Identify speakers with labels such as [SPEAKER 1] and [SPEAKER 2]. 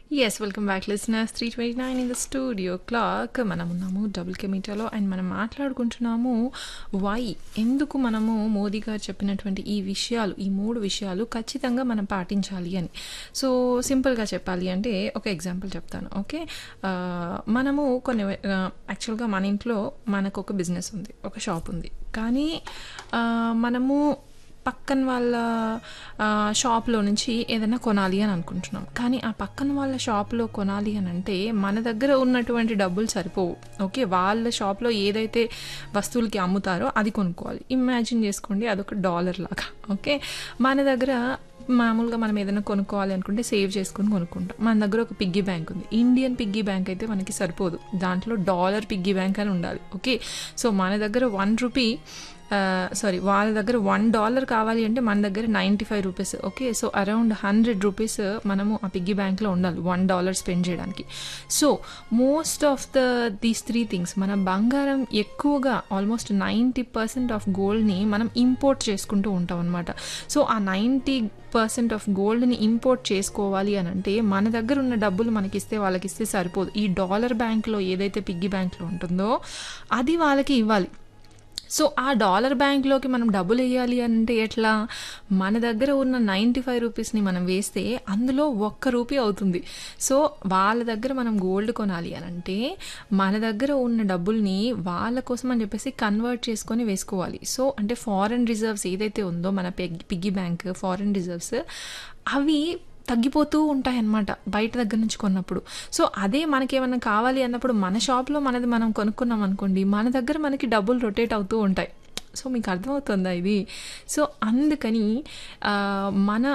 [SPEAKER 1] yes welcome back listeners three twenty nine in the studio clock మనం ఉన్నాము double కెమీటాలో and మనం మాట్లాడుకుంటున్నాము why ఎందుకు మనము మోదీ గారు చెప్పినటువంటి ఈ విషయాలు ఈ మూడు విషయాలు ఖచ్చితంగా మనం పాటించాలి అని సో సింపుల్గా చెప్పాలి అంటే ఒక ఎగ్జాంపుల్ చెప్తాను ఓకే ఆ, మనము కొన్ని యాక్చువల్గా మన ఇంట్లో మనకు ఒక బిజినెస్ ఉంది ఒక షాప్ ఉంది కానీ ఆ, మనము పక్కన వాళ్ళ ఆ, షాప్లో నుంచి ఏదైనా కొనాలి అని అనుకుంటున్నాం కానీ ఆ పక్కన వాళ్ళ షాప్లో కొనాలి అని అంటే మన దగ్గర ఉన్నటువంటి డబ్బులు సరిపోవు ఓకే వాళ్ళ షాప్లో ఏదైతే వస్తువులకి అమ్ముతారో అది కొనుక్కోవాలి ఇమాజిన్ చేసుకోండి అదొక డాలర్ లాగా ఓకే మన దగ్గర మామూలుగా మనం ఏదైనా కొనుక్కోవాలి అనుకుంటే సేవ్ చేసుకుని కొనుక్కుంటాం మన దగ్గర ఒక పిగ్గీ బ్యాంక్ ఉంది ఇండియన్ పిగ్గీ బ్యాంక్ అయితే మనకి సరిపోదు దాంట్లో డాలర్ పిగ్గీ బ్యాంక్ అని ఉండాలి ఓకే సో మన దగ్గర వన్ రూపీ సారీ వాళ్ళ దగ్గర వన్ డాలర్ కావాలి అంటే మన దగ్గర ninety five rupees okay so around hundred rupees మనము ఆ పిగ్గీ బ్యాంక్లో ఉండాలి వన్ డాలర్ స్పెండ్ చేయడానికి so most of the these three things మన బంగారం ఎక్కువగా ఆల్మోస్ట్ నైంటీ పర్సెంట్ ఆఫ్ గోల్డ్ని మనం ఇంపోర్ట్ చేసుకుంటూ ఉంటాం అనమాట సో ఆ నైంటీ పర్సెంట్ ఆఫ్ గోల్డ్ని ఇంపోర్ట్ చేసుకోవాలి అని అంటే మన దగ్గర ఉన్న డబ్బులు మనకిస్తే వాళ్ళకి ఇస్తే సరిపోదు ఈ డాలర్ బ్యాంక్లో ఏదైతే పిగ్గీ బ్యాంక్లో ఉంటుందో అది వాళ్ళకి ఇవ్వాలి సో ఆ డాలర్ బ్యాంక్లోకి మనం డబ్బులు వేయాలి అంటే ఎట్లా మన దగ్గర ఉన్న నైంటీ ఫైవ్ రూపీస్ని మనం వేస్తే అందులో ఒక్క రూపీ అవుతుంది సో వాళ్ళ దగ్గర మనం గోల్డ్ కొనాలి అని అంటే మన దగ్గర ఉన్న డబ్బుల్ని వాళ్ళ కోసం అని చెప్పేసి కన్వర్ట్ చేసుకొని వేసుకోవాలి సో అంటే ఫారెన్ రిజర్వ్స్ ఏదైతే ఉందో మన పిగ్గీ బ్యాంక్ ఫారెన్ రిజర్వ్స్ అవి తగ్గిపోతూ ఉంటాయి అన్నమాట బయట దగ్గర నుంచి కొన్నప్పుడు సో అదే మనకేమైనా కావాలి అన్నప్పుడు మన షాప్లో మనది మనం కొనుక్కున్నాం అనుకోండి మన దగ్గర మనకి డబ్బులు రొటేట్ అవుతూ ఉంటాయి సో మీకు అర్థమవుతుందా ఇది సో అందుకని ఆ, మన